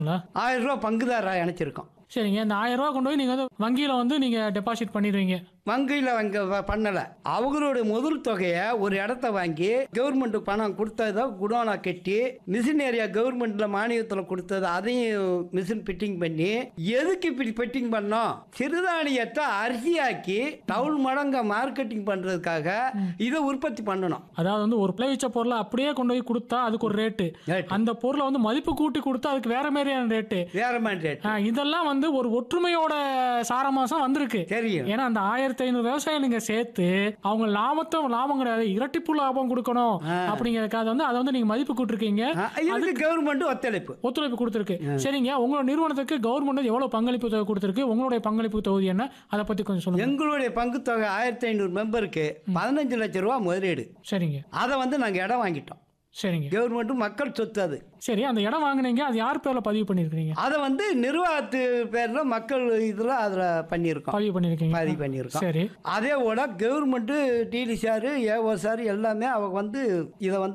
ஆயிரம் ரூபா பங்குதாரா இணைச்சிருக்கோம் சரிங்க இந்த ஆயிரம் ரூபா கொண்டு போய் நீங்க வந்து வங்கியில வந்து நீங்க டெபாசிட் பண்ணிடுவீங்க வங்கியில் வங்க வ- பண்ணல அவங்களுடைய முதல் தொகையை ஒரு இடத்த வாங்கி கவர்மெண்ட் பணம் கொடுத்ததை குடோனா கட்டி மிஷின் ஏரியா கவர்மெண்ட்ல மானியத்தில் கொடுத்தது அதையும் மிஷின் ஃபிட்டிங் பண்ணி எதுக்கு இப்படி ஃபிட்டிங் பண்ணோம் சிறுதானியத்தை அரிசியாக்கி டவுன் மடங்க மார்க்கெட்டிங் பண்றதுக்காக இதை உற்பத்தி பண்ணணும் அதாவது வந்து ஒரு விளைவிச்ச பொருளை அப்படியே கொண்டு போய் கொடுத்தா அதுக்கு ஒரு ரேட்டு Rate. அந்த பொருளை வந்து மதிப்பு கூட்டி கொடுத்தா அதுக்கு வேற மாதிரியான ரேட்டு வேற மாதிரி ரேட் ஆ, இதெல்லாம் வந்து ஒரு ஒற்றுமையோட சாரமாசம் வந்திருக்கு தெரியும் ஏன்னா அந்த ஆயிரத்தி ஐநூறு விவசாயம் நீங்க சேர்த்து அவங்க லாபத்தை லாபம் கிடையாது இரட்டிப்பு லாபம் கொடுக்கணும் அப்படிங்கறதுக்காக வந்து அதை வந்து நீங்க மதிப்பு கூட்டிருக்கீங்க ஆ, இதுக்கு கவர்மெண்ட் ஒத்துழைப்பு ஒத்துழைப்பு கொடுத்துருக்கு சரிங்க உங்களோட நிறுவனத்துக்கு கவர்மெண்ட் எவ்வளவு பங்களிப்பு தொகை கொடுத்துருக்கு உங்களுடைய பங்களிப்பு தொகுதி என்ன அதை பத்தி கொஞ்சம் சொல்லுங்க எங்களுடைய பங்கு தொகை ஆயிரத்தி ஐநூறு மெம்பருக்கு பதினஞ்சு லட்சம் ரூபா முதலீடு சரிங்க அதை வந்து நாங்கள் இடம் வாங்கிட்டோம் சரிங்க கவர்மெண்ட் மக்கள் சொத்து அது சரி அந்த இடம் வாங்குனீங்க அது யார் பேர்ல பதிவு பண்ணிருக்கீங்க அதை வந்து நிர்வாகத்து பேர்ல மக்கள் இதுல அதுல பண்ணியிருக்கோம் பதிவு பண்ணிருக்கீங்க பதிவு பண்ணியிருக்கோம் சரி அதே போல government DD sir AO sir எல்லாமே அவங்க வந்து இதை வந்து